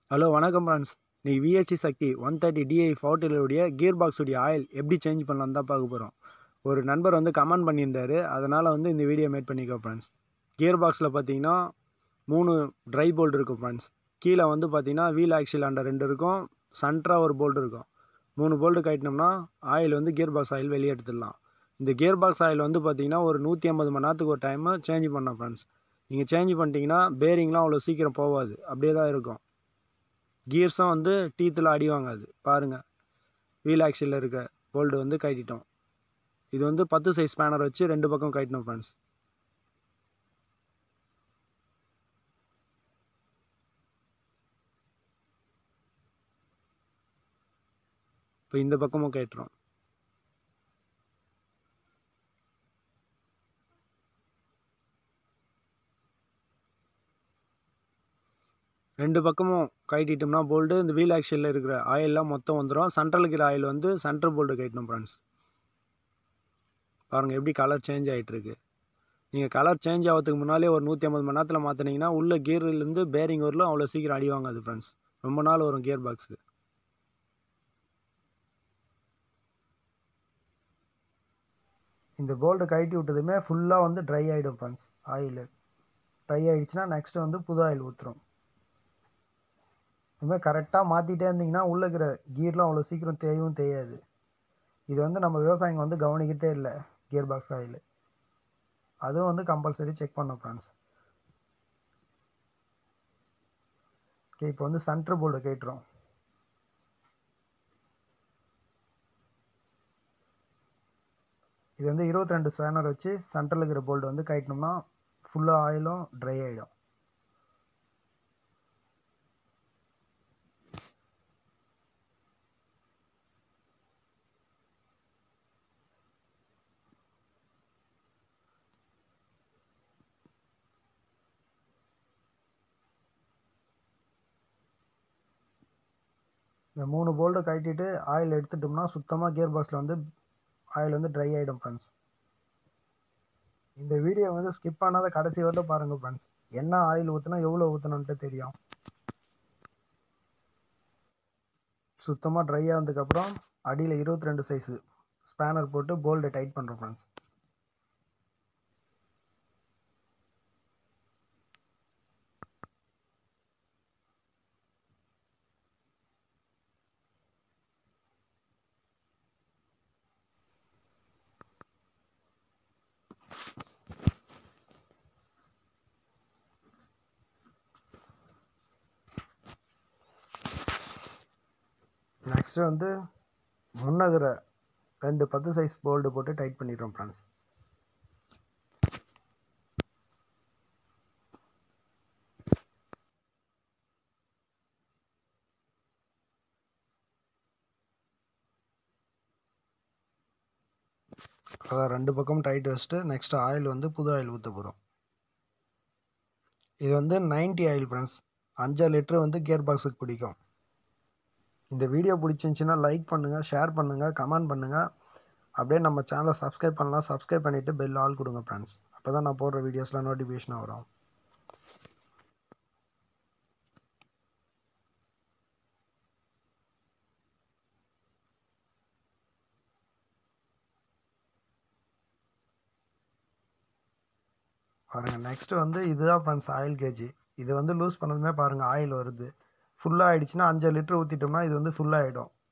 hello வணக்கம் friends நீ VST Shakti one thirty DI ஃபோர்ட்டிலுடைய கியர் பாக்ஸுடைய ஆயில் எப்படி சேஞ்ச் பண்ணலாம் தான் பார்க்க போகிறோம் ஒரு நண்பர் வந்து கமெண்ட் பண்ணியிருந்தாரு அதனால் வந்து இந்த வீடியோ மேட் பண்ணிக்கோ ஃப்ரெண்ட்ஸ் கியர் பாக்ஸில் பார்த்தீங்கன்னா மூணு ட்ரை போல்ட் இருக்கும் ஃப்ரெண்ட்ஸ் கீழே வந்து பார்த்தீங்கன்னா வீல் ஆக்சில் அண்டர் ரெண்டு இருக்கும் சென்டராக ஒரு போல்ட் இருக்கும் மூணு போல்ட்டு கட்டினோம்னா ஆயில் வந்து கியர் பாக்ஸ் ஆயில் வெளியே எடுத்துடலாம் இந்த கியர் பாக்ஸ் ஆயில் வந்து பார்த்தீங்கன்னா ஒரு நூற்றி ஐம்பது மணி நேரத்துக்கு ஒரு டைமு சேஞ்ச் பண்ணோம் ஃப்ரெண்ட்ஸ் நீங்கள் சேஞ்ச் பண்ணிட்டீங்கன்னா பேரிங்லாம் அவ்வளோ சீக்கிரம் போகாது அப்படியே தான் இருக்கும் கியர்ஸும் வந்து டீத்தில் அடி வாங்காது பாருங்கள் வீல் ஆக்சிலில் இருக்க போல்டு வந்து கட்டிட்டோம் இது வந்து பத்து சைஸ் ஸ்பேனர் வச்சு ரெண்டு பக்கம் கட்டினோம் ஃப்ரெண்ட்ஸ் இப்போ இந்த பக்கமும் கட்டுறோம் ரெண்டு பக்கமும் கட்டிட்டோம்னா போல்டு இந்த வீல் ஆக்ஷனில் இருக்கிற ஆயிலெலாம் மொத்தம் வந்துடும் சென்ட்ரல் இருக்கிற ஆயில் வந்து சென்ட்ரல் போல்டு கட்டணும் ஃப்ரெண்ட்ஸ் பாருங்கள் எப்படி கலர் சேஞ்ச் ஆகிட்டுருக்கு நீங்கள் கலர் சேஞ்ச் ஆகிறதுக்கு முன்னாலே ஒரு நூற்றி ஐம்பது மணி நேரத்தில் மாற்றினீங்கன்னா உள்ள கியர்லேருந்து பேரிங் வரலும் அவ்வளோ சீக்கிரம் அடி வாங்காது ஃப்ரெண்ட்ஸ் ரொம்ப நாள் வரும் கியர் பாக்ஸு இந்த போல்டு கழட்டி விட்டதுமே ஃபுல்லாக வந்து ட்ரை ஆகிடும் ஃப்ரெண்ட்ஸ் ஆயில் ட்ரை ஆகிடுச்சுன்னா நெக்ஸ்ட்டு வந்து புது ஆயில் ஊற்றுறோம் இதுமாதிரி கரெக்டாக மாற்றிட்டே இருந்தீங்கன்னா உள்ளே இருக்கிற கீர்லாம் அவ்வளோ சீக்கிரம் தேயவும் தேயாது இது வந்து நம்ம விவசாயிங்க வந்து கவனிக்கிட்டே இல்லை கியர் பாக்ஸ் ஆயில் அதுவும் வந்து கம்பல்சரி செக் பண்ணோம் ஃப்ரெண்ட்ஸ் ஓகே இப்போ வந்து சென்ட்ரு போல்டு கேட்டுறோம் இது வந்து இருபத்தி ரெண்டு ஸ்பேனர் வச்சு சென்ட்ரல் இருக்கிற போல்டு வந்து கட்டினோம்னா ஃபுல்லாக ஆயிலும் ட்ரை ஆகிடும் இந்த மூணு போல்டு கட்டிட்டு ஆயில் எடுத்துட்டோம்னா சுத்தமாக கியர் பாக்ஸில் வந்து ஆயில் வந்து ட்ரை ஆகிடும் ஃப்ரெண்ட்ஸ் இந்த வீடியோ வந்து ஸ்கிப் பண்ணாத கடைசி வரல பாருங்கள் ஃப்ரெண்ட்ஸ் என்ன ஆயில் ஊற்றினா எவ்வளோ ஊற்றணுன்ட்டு தெரியும் சுத்தமாக ட்ரை ஆனதுக்கப்புறம் அடியில் இருபத்தி ரெண்டு சைஸு ஸ்பேனர் போட்டு போல்டை டைட் பண்ணுறோம் ஃப்ரெண்ட்ஸ் நெக்ஸ்ட்டு வந்து முன்னகிற ரெண்டு பத்து சைஸ் போல்டு போட்டு டைட் பண்ணிடுறோம் ஃப்ரெண்ட்ஸ் அதான் ரெண்டு பக்கமும் டைட் வச்சுட்டு நெக்ஸ்ட் ஆயில் வந்து புது ஆயில் ஊற்ற போகிறோம் இது வந்து நைன்ட்டி ஆயில் ஃப்ரெண்ட்ஸ் அஞ்சாறு லிட்ரு வந்து கியர் பாக்ஸுக்கு பிடிக்கும் இந்த வீடியோ பிடிச்சிருந்துச்சின்னா லைக் பண்ணுங்கள் ஷேர் பண்ணுங்கள் கமெண்ட் பண்ணுங்கள் அப்படியே நம்ம சேனலை சப்ஸ்கிரைப் பண்ணலாம் சப்ஸ்கிரைப் பண்ணிவிட்டு பெல் ஆல் கொடுங்க ஃப்ரெண்ட்ஸ் அப்போ தான் நான் போடுற வீடியோஸ்லாம் நோட்டிஃபிகேஷன் வரும் பாருங்கள் நெக்ஸ்ட்டு வந்து இதுதான் ஃப்ரெண்ட்ஸ் ஆயில் கேஜி இது வந்து லூஸ் பண்ணதுமே பாருங்கள் ஆயில் வருது ஃபுல்லாக ஆகிடுச்சின்னா அஞ்சு லிட்டர் ஊற்றிட்டோம்னா இது வந்து ஃபுல்லாகிடும்